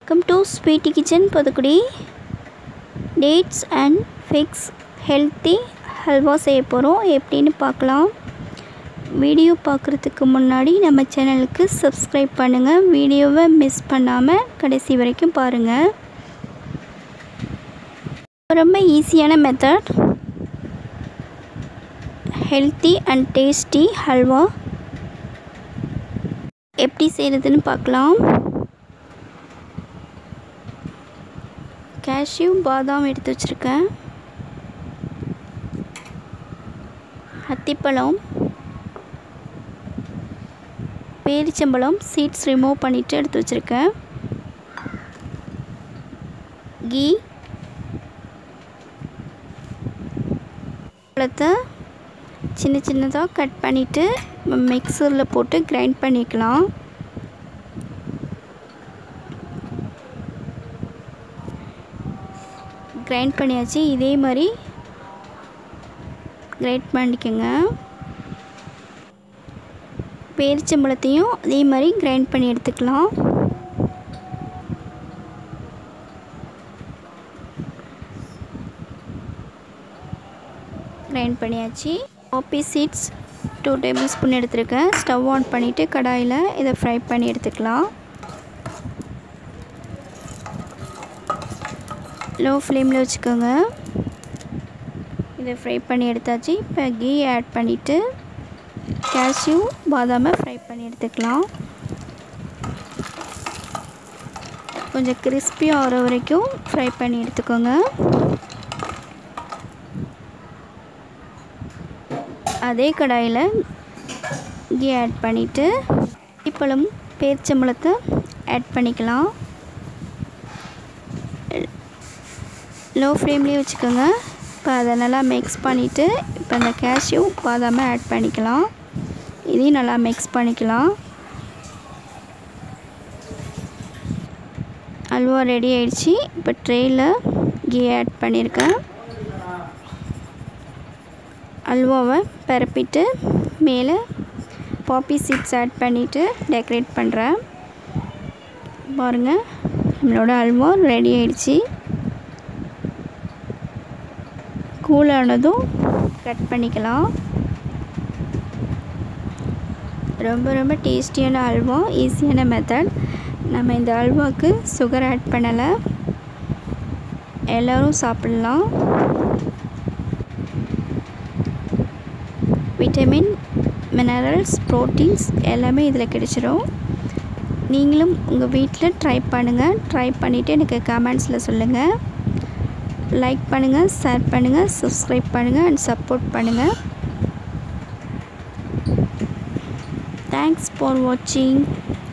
welcome to Sweety Kitchen புதுக்குடி dates and figs healthy halwa செய்ய போகிறோம் எப்படின்னு பார்க்கலாம் வீடியோ பார்க்குறதுக்கு முன்னாடி நம்ம சேனலுக்கு சப்ஸ்கிரைப் பண்ணுங்கள் வீடியோவை மிஸ் பண்ணாமல் கடைசி வரைக்கும் பாருங்கள் ரொம்ப ஈஸியான method healthy and tasty halwa எப்படி செய்கிறதுன்னு பார்க்கலாம் கேஷ்யூ பாதாம் எடுத்து வச்சுருக்கேன் அத்திப்பழம் பேரிச்சம்பழம் சீட்ஸ் ரிமூவ் பண்ணிவிட்டு எடுத்து வச்சுருக்கேன் கீ பழத்தை சின்ன சின்னதாக கட் பண்ணிவிட்டு மிக்சரில் போட்டு கிரைண்ட் பண்ணிக்கலாம் கிரைண்ட் பண்ணியாச்சு இதே மாதிரி கிரைண்ட் பண்ணிக்கோங்க பேரிச்சம்பழத்தையும் அதே மாதிரி கிரைண்ட் பண்ணி எடுத்துக்கலாம் கிரைண்ட் பண்ணியாச்சு coffee seeds two tablespoon எடுத்துருக்கேன் ஸ்டவ் ஆன் பண்ணிவிட்டு கடாயில் இதை ஃப்ரை பண்ணி எடுத்துக்கலாம் லோ ஃப்ளேமில் வச்சுக்கோங்க இதை ஃப்ரை பண்ணி எடுத்தாச்சு இப்போ கீ ஆட் பண்ணிவிட்டு கேஷ்யூ பாதாமை ஃப்ரை பண்ணி எடுத்துக்கலாம் கொஞ்சம் கிறிஸ்பி ஆகிற வரைக்கும் ஃப்ரை பண்ணி எடுத்துக்கோங்க அதே கடாயில் கீ ஆட் பண்ணிவிட்டு இப்பளம் பேரிச்சம்பழத்தை ஆட் பண்ணிக்கலாம் லோ ஃப்ளேம்லேயே வச்சுக்கோங்க இப்போ அதை நல்லா மிக்ஸ் பண்ணிவிட்டு இப்போ அந்த கேஷ்யூ பாதாமை ஆட் பண்ணிக்கலாம் இதையும் நல்லா மிக்ஸ் பண்ணிக்கலாம் அல்வா ரெடி ஆயிடுச்சு இப்போ ட்ரேயில் கீ ஆட் பண்ணியிருக்கேன் அல்வாவை பரப்பிட்டு மேலே பாப்பி சீட்ஸ் ஆட் பண்ணிவிட்டு டெக்கரேட் பண்ணுறேன் பாருங்கள் நம்மளோட அல்வா ரெடி ஆயிடுச்சு கூலானதும் கட் பண்ணிக்கலாம் ரொம்ப ரொம்ப டேஸ்டியான அல்வா ஈஸியான மெத்தட் நம்ம இந்த அல்வாவுக்கு சுகர் ஆட் பண்ணலை எல்லோரும் சாப்பிட்லாம் விட்டமின் மினரல்ஸ் ப்ரோட்டீன்ஸ் எல்லாமே இதில் கிடைச்சிரும் நீங்களும் உங்கள் வீட்டில் ட்ரை பண்ணுங்கள் ட்ரை பண்ணிவிட்டு எனக்கு கமெண்ட்ஸில் சொல்லுங்கள் லைக் பண்ணுங்கள் ஷேர் பண்ணுங்கள் சப்ஸ்கிரைப் பண்ணுங்கள் அண்ட் சப்போர்ட் பண்ணுங்கள் தேங்க்ஸ் ஃபார் வாட்சிங்